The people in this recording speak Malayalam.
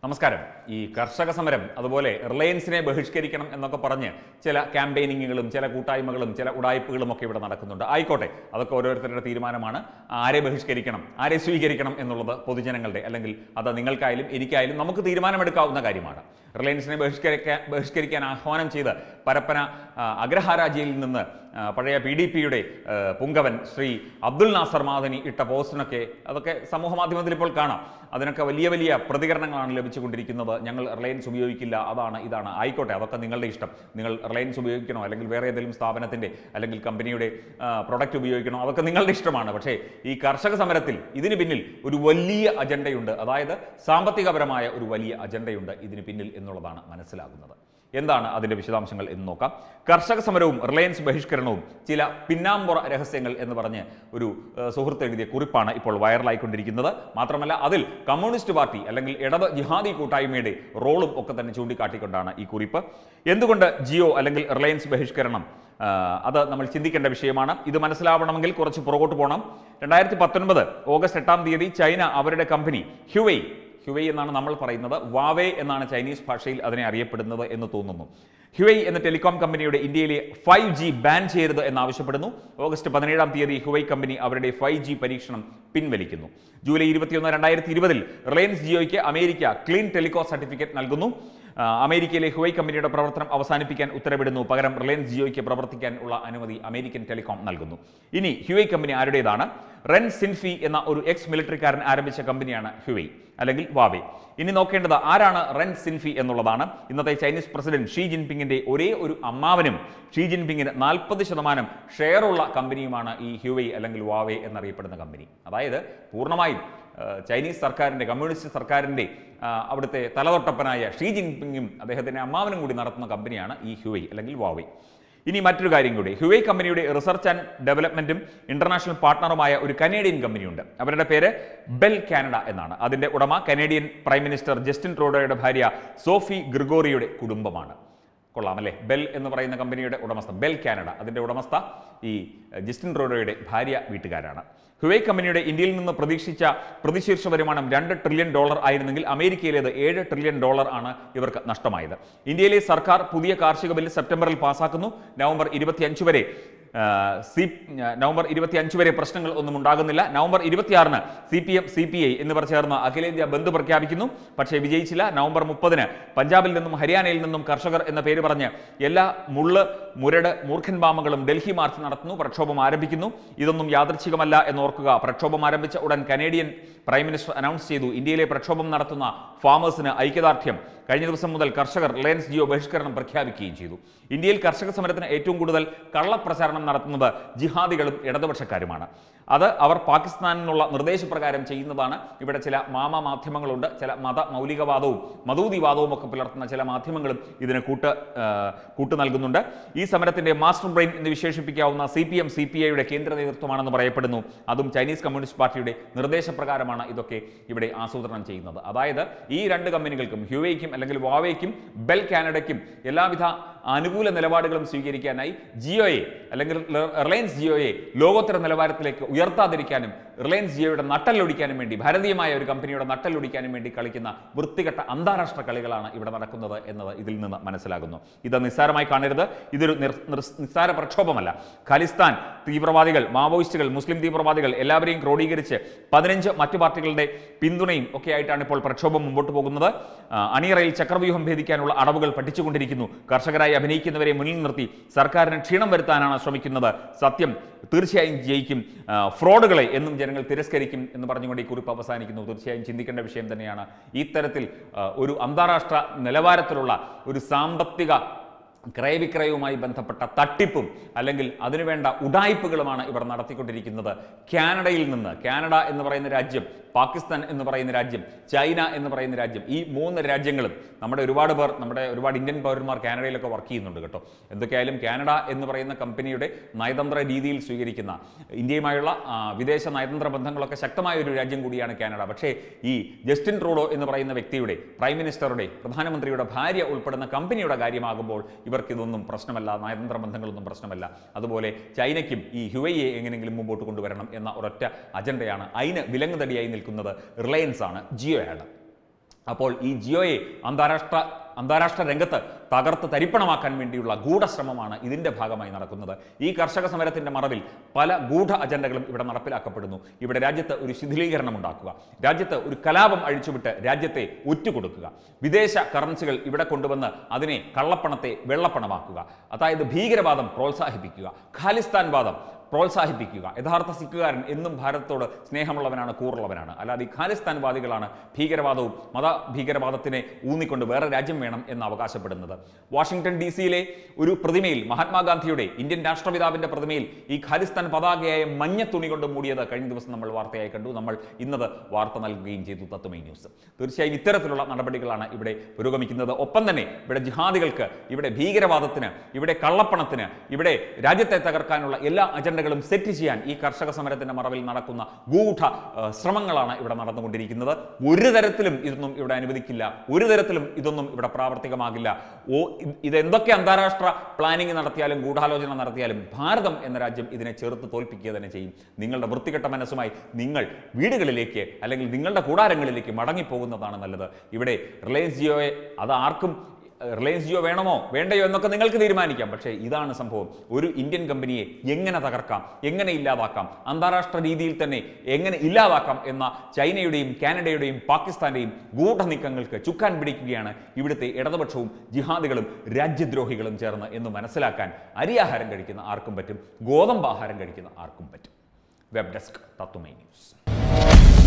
നമസ്കാരം ഈ കർഷക സമരം അതുപോലെ റിലയൻസിനെ ബഹിഷ്കരിക്കണം എന്നൊക്കെ പറഞ്ഞ് ചില ക്യാമ്പയിനിങ്ങുകളും ചില കൂട്ടായ്മകളും ചില ഉടായ്പകളും ഒക്കെ ഇവിടെ നടക്കുന്നുണ്ട് ആയിക്കോട്ടെ അതൊക്കെ ഓരോരുത്തരുടെ തീരുമാനമാണ് ആരെ ബഹിഷ്കരിക്കണം ആരെ സ്വീകരിക്കണം എന്നുള്ളത് പൊതുജനങ്ങളുടെ അല്ലെങ്കിൽ അത് നിങ്ങൾക്കായാലും എനിക്കായാലും നമുക്ക് തീരുമാനമെടുക്കാവുന്ന കാര്യമാണ് റിലയൻസിനെ ബഹിഷ്കരിക്കാൻ ബഹിഷ്കരിക്കാൻ ആഹ്വാനം ചെയ്ത് പരപ്പന ആ, അഗ്രഹാരാജിയിൽ നിന്ന് ആ, പഴയ പി ഡി പിയുടെ പുങ്കവൻ ശ്രീ അബ്ദുൽ നാസർ മാദനി ഇട്ട പോസ്റ്റിനൊക്കെ അതൊക്കെ സമൂഹ മാധ്യമത്തിൽ ഇപ്പോൾ കാണാം അതിനൊക്കെ വലിയ വലിയ പ്രതികരണങ്ങളാണ് ലഭിച്ചുകൊണ്ടിരിക്കുന്നത് ഞങ്ങൾ റിലയൻസ് ഉപയോഗിക്കില്ല അതാണ് ഇതാണ് ആയിക്കോട്ടെ അതൊക്കെ നിങ്ങളുടെ ഇഷ്ടം നിങ്ങൾ റിലയൻസ് ഉപയോഗിക്കണോ അല്ലെങ്കിൽ വേറെ ഏതെങ്കിലും സ്ഥാപനത്തിൻ്റെ അല്ലെങ്കിൽ കമ്പനിയുടെ പ്രൊഡക്റ്റ് ഉപയോഗിക്കണോ അതൊക്കെ നിങ്ങളുടെ ഇഷ്ടമാണ് പക്ഷേ ഈ കർഷക സമരത്തിൽ ഇതിന് പിന്നിൽ ഒരു വലിയ അജണ്ടയുണ്ട് അതായത് സാമ്പത്തികപരമായ ഒരു വലിയ അജണ്ടയുണ്ട് ഇതിന് പിന്നിൽ എന്നുള്ളതാണ് മനസ്സിലാകുന്നത് എന്താണ് അതിന്റെ വിശദാംശങ്ങൾ എന്ന് നോക്കാം കർഷക സമരവും റിലയൻസ് ബഹിഷ്കരണവും ചില പിന്നാമ്പുറ രഹസ്യങ്ങൾ എന്ന് പറഞ്ഞ് ഒരു ഏഹ്, സുഹൃത്ത് എഴുതിയ കുറിപ്പാണ് ഇപ്പോൾ വൈറലായിക്കൊണ്ടിരിക്കുന്നത് മാത്രമല്ല അതിൽ കമ്മ്യൂണിസ്റ്റ് പാർട്ടി അല്ലെങ്കിൽ ഇടത് ജിഹാദി കൂട്ടായ്മയുടെ റോളും ഒക്കെ തന്നെ ചൂണ്ടിക്കാട്ടിക്കൊണ്ടാണ് ഈ കുറിപ്പ് എന്തുകൊണ്ട് ജിയോ അല്ലെങ്കിൽ റിലയൻസ് ബഹിഷ്കരണം ആ, അത് നമ്മൾ ചിന്തിക്കേണ്ട വിഷയമാണ് ഇത് മനസ്സിലാവണമെങ്കിൽ കുറച്ച് പുറകോട്ട് പോകണം രണ്ടായിരത്തി പത്തൊൻപത് ഓഗസ്റ്റ് എട്ടാം തീയതി ചൈന അവരുടെ കമ്പനി ഹ്യുവൈ ഹ്യുവൈ എന്നാണ് നമ്മൾ പറയുന്നത് വാവേ എന്നാണ് ചൈനീസ് ഭാഷയിൽ അതിനെ അറിയപ്പെടുന്നത് എന്ന് തോന്നുന്നു ഹ്യുവൈ എന്ന ടെലികോം കമ്പനിയുടെ ഇന്ത്യയിലെ ഫൈവ് ജി ബാൻ ചെയ്യരുത് എന്നാവശ്യപ്പെടുന്നു ഓഗസ്റ്റ് പതിനേഴാം തീയതി ഹ്യുവൈ കമ്പനി അവരുടെ ഫൈവ് ജി പരീക്ഷണം പിൻവലിക്കുന്നു ജൂലൈ ഇരുപത്തിയൊന്ന് രണ്ടായിരത്തി ഇരുപതിൽ റിലയൻസ് ജിയോയ്ക്ക് അമേരിക്ക ക്ലീൻ ടെലികോ സർട്ടിഫിക്കറ്റ് നൽകുന്നു ആ, അമേരിക്കയിലെ ഹുവൈ കമ്പനിയുടെ പ്രവർത്തനം അവസാനിപ്പിക്കാൻ ഉത്തരവിടുന്നു പകരം റിലയൻസ് ജിയോയ്ക്ക് പ്രവർത്തിക്കാൻ ഉള്ള അനുമതി അമേരിക്കൻ ടെലികോം നൽകുന്നു ഇനി ഹ്യുവൈ കമ്പനി ആരുടേതാണ് റെൻ സിൻഫി എന്ന ഒരു എക്സ് മിലിറ്ററിക്കാരൻ ആരംഭിച്ച കമ്പനിയാണ് ഹ്യുവൈ അല്ലെങ്കിൽ വാവേ ഇനി നോക്കേണ്ടത് ആരാണ് റെൻ സിൻഫി എന്നുള്ളതാണ് ഇന്നത്തെ ചൈനീസ് പ്രസിഡന്റ് ഷീ ജിൻപിങ്ങിന്റെ ഒരേ ഒരു അമ്മാവനും ഷീ ജിൻപിങ്ങിന് നാൽപ്പത് ശതമാനം ഷെയറുള്ള കമ്പനിയുമാണ് ഈ ഹ്യുവൈ അല്ലെങ്കിൽ വാവേ എന്നറിയപ്പെടുന്ന കമ്പനി അതായത് പൂർണ്ണമായും ആ, ചൈനീസ് സർക്കാരിൻ്റെ കമ്മ്യൂണിസ്റ്റ് സർക്കാരിൻ്റെ ആ, അവിടുത്തെ തലതൊട്ടപ്പനായ ഷീ ജിൻപിങ്ങും അദ്ദേഹത്തിൻ്റെ അമ്മാവനും കൂടി നടത്തുന്ന കമ്പനിയാണ് ഈ ഹ്യുവൈ അല്ലെങ്കിൽ വാവൈ ഇനി മറ്റൊരു കാര്യം കൂടി ഹ്യുവൈ കമ്പനിയുടെ റിസർച്ച് ആൻഡ് ഡെവലപ്മെന്റും ഇന്റർനാഷണൽ പാർട്ണറുമായ ഒരു കനേഡിയൻ കമ്പനിയുണ്ട് അവരുടെ പേര് ബെൽ കാനഡ എന്നാണ് അതിന്റെ ഉടമ കനേഡിയൻ പ്രൈം മിനിസ്റ്റർ ജസ്റ്റിൻ ട്രൂഡോയുടെ ഭാര്യ സോഫി ഗ്രിഗോറിയുടെ കുടുംബമാണ് കൊള്ളാം അല്ലേ ബെൽ എന്ന് പറയുന്ന കമ്പനിയുടെ ഉടമസ്ഥ ബെൽ കാനഡ അതിന്റെ ഉടമസ്ഥ ഈ എഹ്, ജസ്റ്റിൻ ട്രൂഡോയുടെ ഭാര്യ വീട്ടുകാരാണ് ഹുവൈ കമ്പനിയുടെ ഇന്ത്യയിൽ നിന്ന് പ്രതീക്ഷിച്ച പ്രതിശീർഷ വരുമാനം രണ്ട് ട്രില്യൺ ഡോളർ ആയിരുന്നെങ്കിൽ അമേരിക്കയിലേത് ഏഴ് ട്രില്യൺ ഡോളർ ആണ് ഇവർക്ക് നഷ്ടമായത് ഇന്ത്യയിലെ സർക്കാർ പുതിയ കാർഷിക ബില്ല് സെപ്റ്റംബറിൽ പാസാക്കുന്നു നവംബർ ഇരുപത്തിയഞ്ച് വരെ ആ, സി ആ, നവംബർ ഇരുപത്തി അഞ്ച് വരെ പ്രശ്നങ്ങൾ ഒന്നും ഉണ്ടാകുന്നില്ല നവംബർ ഇരുപത്തിയാറിന് C P M C P I എന്നിവർ ചേർന്ന് അഖിലേന്ത്യാ ബന്ദ് പ്രഖ്യാപിക്കുന്നു പക്ഷേ വിജയിച്ചില്ല നവംബർ മുപ്പതിന് പഞ്ചാബിൽ നിന്നും ഹരിയാനയിൽ നിന്നും കർഷകർ എന്ന പേര് പറഞ്ഞ് എല്ലാ മുള്ള് മുരട് മൂർഖൻ ബാമകളും ഡൽഹി മാർച്ച് നടത്തുന്നു പ്രക്ഷോഭം ആരംഭിക്കുന്നു ഇതൊന്നും യാദൃച്ഛികമല്ല എന്നോർക്കുക പ്രക്ഷോഭം ആരംഭിച്ച ഉടൻ കനേഡിയൻ പ്രൈം മിനിസ്റ്റർ അനൗൺസ് ചെയ്തു ഇന്ത്യയിലെ പ്രക്ഷോഭം നടത്തുന്ന ഫാമേഴ്സിന് ഐക്യദാർഢ്യം കഴിഞ്ഞ ദിവസം മുതൽ കർഷകർ റിലയൻസ് ജിയോ ബഹിഷ്കരണം പ്രഖ്യാപിക്കുകയും ചെയ്തു ഇന്ത്യയിൽ കർഷക സമരത്തിന് ഏറ്റവും കൂടുതൽ കള്ളപ്രചാരണം നടത്തുന്നത് ജിഹാദികളും ഇടതുപക്ഷക്കാരുമാണ് അത് അവർ പാകിസ്ഥാനിൽ നിന്നുള്ള നിർദ്ദേശപ്രകാരം ചെയ്യുന്നതാണ് ഇവിടെ ചില മാമ മാധ്യമങ്ങളുണ്ട് ചില മത മൗലികവാദവും മതൂതിവാദവും ഒക്കെ പുലർത്തുന്ന ചില മാധ്യമങ്ങളും ഇതിന് കൂട്ട് ആ, കൂട്ട് നൽകുന്നുണ്ട് ഈ സമരത്തിന്റെ മാസ്റ്റർ ബ്രെയിൻ എന്ന് വിശേഷിപ്പിക്കാവുന്ന C P M C P ഐയുടെ കേന്ദ്ര നേതൃത്വമാണെന്ന് പറയപ്പെടുന്നു അതും ചൈനീസ് കമ്മ്യൂണിസ്റ്റ് പാർട്ടിയുടെ നിർദ്ദേശപ്രകാരമാണ് ഇതൊക്കെ ഇവിടെ ആസൂത്രണം ചെയ്യുന്നത് അതായത് ഈ രണ്ട് കമ്പനികൾക്കും ഹ്യുവൈക്കും അല്ലെങ്കിൽ വാവേക്കും ബെൽ കാനഡയ്ക്കും എല്ലാവിധ അനുകൂല നിലപാടുകളും സ്വീകരിക്കാനായി ജിയോയെ അല്ലെങ്കിൽ ല- റിലയൻസ് ജിയോയെ ലോകോത്തര നിലവാരത്തിലേക്ക് ഉയർത്താതിരിക്കാനും റിലയൻസ് ജിയോയുടെ നട്ടലൊടിക്കാനും വേണ്ടി ഭാരതീയമായ ഒരു കമ്പനിയുടെ നട്ടലൊടിക്കാനും വേണ്ടി കളിക്കുന്ന വൃത്തികെട്ട അന്താരാഷ്ട്ര കളികളാണ് ഇവിടെ നടക്കുന്നത് എന്നത് ഇതിൽ നിന്ന് മനസ്സിലാകുന്നു ഇത് നിസ്സാരമായി കാണരുത് ഇതൊരു നിർ- നിർ- നിസ്സാര പ്രക്ഷോഭമല്ല ഖലിസ്ഥാൻ തീവ്രവാദികൾ മാവോയിസ്റ്റുകൾ മുസ്ലിം തീവ്രവാദികൾ എല്ലാവരെയും ക്രോഡീകരിച്ച് പതിനഞ്ച് മറ്റു പാർട്ടികളുടെ പിന്തുണയും ഒക്കെ ആയിട്ടാണ് ഇപ്പോൾ പ്രക്ഷോഭം മുമ്പോട്ട് പോകുന്നത് ആ, അണിയറയിൽ ചക്രവ്യൂഹം ഭേദിക്കാനുള്ള അടവുകൾ പഠിച്ചുകൊണ്ടിരിക്കുന്നു കർഷകരായി അഭിനയിക്കുന്നവരെ മുന്നിൽ നിർത്തി സർക്കാരിന് ക്ഷീണം വരുത്താനാണ് ശ്രമിക്കുന്നത് സത്യം തീർച്ചയായും ജയിക്കും ആ, ഫ്രോഡുകളെ എന്നും ജനങ്ങൾ തിരസ്കരിക്കും എന്ന് പറഞ്ഞുകൊണ്ട് ഈ കുറിപ്പ് അവസാനിക്കുന്നു തീർച്ചയായും ചിന്തിക്കേണ്ട വിഷയം തന്നെയാണ് ഇത്തരത്തിൽ ആ, ഒരു അന്താരാഷ്ട്ര നിലവാരത്തിലുള്ള ഒരു സാമ്പത്തിക ക്രയവിക്രയവുമായി ബന്ധപ്പെട്ട തട്ടിപ്പും അല്ലെങ്കിൽ അതിനുവേണ്ട ഉടായ്പകളുമാണ് ഇവർ നടത്തിക്കൊണ്ടിരിക്കുന്നത് കാനഡയിൽ നിന്ന് കാനഡ എന്ന് പറയുന്ന രാജ്യം പാകിസ്ഥാൻ എന്ന് പറയുന്ന രാജ്യം ചൈന എന്ന് പറയുന്ന രാജ്യം ഈ മൂന്ന് രാജ്യങ്ങളും നമ്മുടെ ഒരുപാട് പേർ നമ്മുടെ ഒരുപാട് ഇന്ത്യൻ പൗരന്മാർ കാനഡയിലൊക്കെ വർക്ക് ചെയ്യുന്നുണ്ട് കേട്ടോ എന്തൊക്കെയായാലും കാനഡ എന്ന് പറയുന്ന കമ്പനിയുടെ നയതന്ത്ര രീതിയിൽ സ്വീകരിക്കുന്ന ഇന്ത്യയുമായുള്ള ആ, വിദേശ നയതന്ത്ര ബന്ധങ്ങളൊക്കെ ശക്തമായ ഒരു രാജ്യം കൂടിയാണ് കാനഡ പക്ഷേ ഈ ജസ്റ്റിൻ ട്രൂഡോ എന്ന് പറയുന്ന വ്യക്തിയുടെ പ്രൈം മിനിസ്റ്ററുടെ പ്രധാനമന്ത്രിയുടെ ഭാര്യ ഉൾപ്പെടുന്ന കമ്പനിയുടെ കാര്യമാകുമ്പോൾ ഇവർക്ക് ഇതൊന്നും പ്രശ്നമല്ല നയതന്ത്ര ബന്ധങ്ങളൊന്നും പ്രശ്നമല്ല അതുപോലെ ചൈനയ്ക്കും ഈ ഹ്യുവൈയെ എങ്ങനെയെങ്കിലും മുമ്പോട്ട് കൊണ്ടുവരണം എന്ന ഒരൊറ്റ അജണ്ടയാണ് അതിന് വിലങ്ങുതടിയായി നിൽക്കുന്നത് റിലയൻസ് ആണ് ജിയോ ആണ് അപ്പോൾ ഈ ജിയോയെ അന്താരാഷ്ട്ര അന്താരാഷ്ട്ര രംഗത്ത് തകർത്ത് തരിപ്പണമാക്കാൻ വേണ്ടിയുള്ള ഗൂഢശ്രമമാണ് ഇതിന്റെ ഭാഗമായി നടക്കുന്നത് ഈ കർഷക സമരത്തിന്റെ മറവിൽ പല ഗൂഢ അജണ്ടകളും ഇവിടെ നടപ്പിലാക്കപ്പെടുന്നു ഇവിടെ രാജ്യത്ത് ഒരു ശിഥിലീകരണം ഉണ്ടാക്കുക രാജ്യത്ത് ഒരു കലാപം അഴിച്ചുവിട്ട് രാജ്യത്തെ ഒറ്റുകൊടുക്കുക വിദേശ കറൻസികൾ ഇവിടെ കൊണ്ടുവന്ന് അതിനെ കള്ളപ്പണത്തെ വെള്ളപ്പണമാക്കുക അതായത് ഭീകരവാദം പ്രോത്സാഹിപ്പിക്കുക ഖാലിസ്ഥാൻ വാദം പ്രോത്സാഹിപ്പിക്കുക യഥാർത്ഥ സിഖുകാരൻ എന്നും ഭാരതത്തോട് സ്നേഹമുള്ളവനാണ് കൂറുള്ളവനാണ് അല്ലാതെ ഈ ഖാലിസ്ഥാൻവാദികളാണ് ഭീകരവാദവും മത ഭീകരവാദത്തിനെ ഊന്നിക്കൊണ്ട് വേറെ രാജ്യം വേണം എന്ന് അവകാശപ്പെടുന്നത് വാഷിംഗ്ടൺ ഡി സിയിലെ ഒരു പ്രതിമയിൽ മഹാത്മാഗാന്ധിയുടെ ഇന്ത്യൻ രാഷ്ട്രപിതാവിന്റെ പ്രതിമയിൽ ഈ ഖാലിസ്ഥാൻ പതാകയായ മഞ്ഞ തുണി കൊണ്ട് മൂടിയത് കഴിഞ്ഞ ദിവസം നമ്മൾ വാർത്തയായി കണ്ടു നമ്മൾ ഇന്നത് വാർത്ത നൽകുകയും ചെയ്തു തത്വമൈ ന്യൂസ് തീർച്ചയായും ഇത്തരത്തിലുള്ള നടപടികളാണ് ഇവിടെ പുരോഗമിക്കുന്നത് ഒപ്പം തന്നെ ഇവിടെ ജിഹാദികൾക്ക് ഇവിടെ ഭീകരവാദത്തിന് ഇവിടെ കള്ളപ്പണത്തിന് ഇവിടെ രാജ്യത്തെ തകർക്കാനുള്ള എല്ലാ അജണ്ടകളും സെറ്റ് ചെയ്യാൻ ഈ കർഷക സമരത്തിന്റെ മറവിൽ നടക്കുന്ന ഗൂഢ ആ, ശ്രമങ്ങളാണ് ഇവിടെ നടന്നുകൊണ്ടിരിക്കുന്നത് ഒരു തരത്തിലും ഇതൊന്നും ഇവിടെ അനുവദിക്കില്ല ഒരു തരത്തിലും ഇതൊന്നും ഇവിടെ പ്രാവർത്തികമാകില്ല ഓ ഇത് ഇതെന്തൊക്കെ അന്താരാഷ്ട്ര പ്ലാനിംഗ് നടത്തിയാലും ഗൂഢാലോചന നടത്തിയാലും ഭാരതം എന്ന രാജ്യം ഇതിനെ ചെറുത്ത് തോൽപ്പിക്കുക തന്നെ ചെയ്യും നിങ്ങളുടെ വൃത്തികെട്ട മനസ്സുമായി നിങ്ങൾ വീടുകളിലേക്ക് അല്ലെങ്കിൽ നിങ്ങളുടെ കൂടാരങ്ങളിലേക്ക് മടങ്ങിപ്പോകുന്നതാണ് നല്ലത് ഇവിടെ റിലയൻസ് ജിയോയെ അത് ആർക്കും റിലയൻസ് ജിയോ വേണമോ വേണ്ടയോ എന്നൊക്കെ നിങ്ങൾക്ക് തീരുമാനിക്കാം പക്ഷേ ഇതാണ് സംഭവം ഒരു ഇന്ത്യൻ കമ്പനിയെ എങ്ങനെ തകർക്കാം എങ്ങനെ ഇല്ലാതാക്കാം അന്താരാഷ്ട്ര രീതിയിൽ തന്നെ എങ്ങനെ ഇല്ലാതാക്കാം എന്ന ചൈനയുടെയും കാനഡയുടെയും പാകിസ്ഥാന്റെയും ഗൂഢനീക്കങ്ങൾക്ക് ചുക്കാൻ പിടിക്കുകയാണ് ഇവിടുത്തെ ഇടതുപക്ഷവും ജിഹാദികളും രാജ്യദ്രോഹികളും ചേർന്ന് എന്ന് മനസ്സിലാക്കാൻ അരിയാഹാരം കഴിക്കുന്ന ആർക്കും പറ്റും ഗോതമ്പാഹാരം കഴിക്കുന്ന ആർക്കും പറ്റും വെബ് ഡെസ്ക് തത്വമൈ ന്യൂസ്